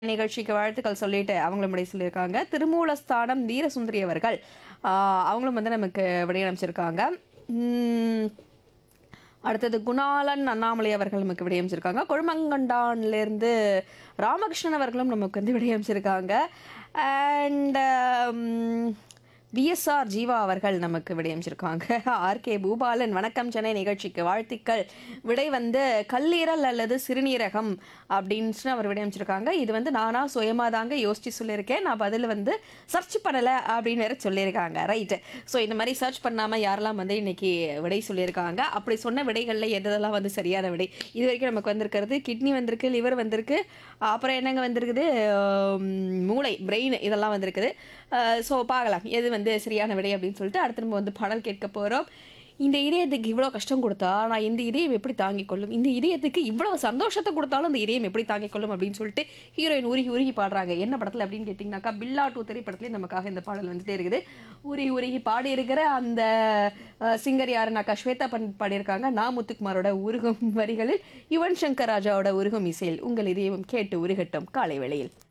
நிகழ்ச்சிக்கு வாழ்த்துக்கள் சொல்லிட்டு அவங்களும் விடை சொல்லியிருக்காங்க திருமூலஸ்தானம் வீரசுந்தரி அவர்கள் ஆஹ் அவங்களும் வந்து நமக்கு விடை அனுப்பிச்சிருக்காங்க உம், அடுத்தது குணாலன் அண்ணாமலை அவர்கள் நமக்கு விடையமைச்சிருக்காங்க கொழுமங்கண்டான்லேருந்து ராமகிருஷ்ணன் அவர்களும் நமக்கு வந்து விடையமைச்சிருக்காங்க அண்ட் விஎஸ்ஆர் ஜீவா அவர்கள் நமக்கு விடையமைச்சிருக்காங்க ஆர்கே பூபாலன் வணக்கம் சென்னை நிகழ்ச்சிக்கு வாழ்த்துக்கள் விடை வந்து கல்லீரல் அல்லது சிறுநீரகம் அப்படின்னு அவர் விடையமைச்சிருக்காங்க இது வந்து நானா சுயமாக தாங்க யோசிச்சு சொல்லியிருக்கேன் நான் பதில் வந்து சர்ச் பண்ணலை அப்படின்னு வேற சொல்லியிருக்காங்க ரைட்டு ஸோ இந்த மாதிரி சர்ச் பண்ணாமல் யாரெல்லாம் வந்து இன்னைக்கு விடை சொல்லியிருக்காங்க அப்படி சொன்ன விடைகளில் எதெல்லாம் வந்து சரியான விடை இது வரைக்கும் நமக்கு வந்திருக்கிறது கிட்னி வந்திருக்கு லிவர் வந்திருக்கு அப்புறம் என்னங்க வந்திருக்குது ஆம், மூளை பிரெயின் இதெல்லாம் வந்திருக்குது ஸோ பார்க்கலாம் எது வந்து சரியான விடை அப்படின்னு சொல்லிட்டு அடுத்து நம்ம வந்து பாடல் கேட்க போகிறோம் இந்த இதயத்துக்கு இவ்வளோ கஷ்டம் கொடுத்தா நான் இந்த இதயம் எப்படி தாங்கிக் கொள்ளும் இந்த இதயத்துக்கு இவ்வளவு சந்தோஷத்தை கொடுத்தாலும் இந்த இதயம் எப்படி தாங்கிக் கொள்ளும் அப்படின்னு சொல்லிட்டு ஹீரோயின் உருகி உருகி பாடுறாங்க என்ன படத்தில் அப்படின்னு கேட்டிங்கனாக்கா பில்லா டூ திரைப்படத்துலேயே நமக்காக இந்த பாடல் வந்துட்டே இருக்குது உருகி உருகி பாடி இருக்கிற அந்த சிங்கர் யாருனாக்கா ஸ்வேதா பண்டிட் பாடியிருக்காங்க நா முத்துக்குமாரோட உருகும் வரிகளில் யுவன் சங்கர் ராஜாவோட உருகும் இசையில் உங்கள் இதயம் கேட்டு உருகட்டும் காலை வேளையில்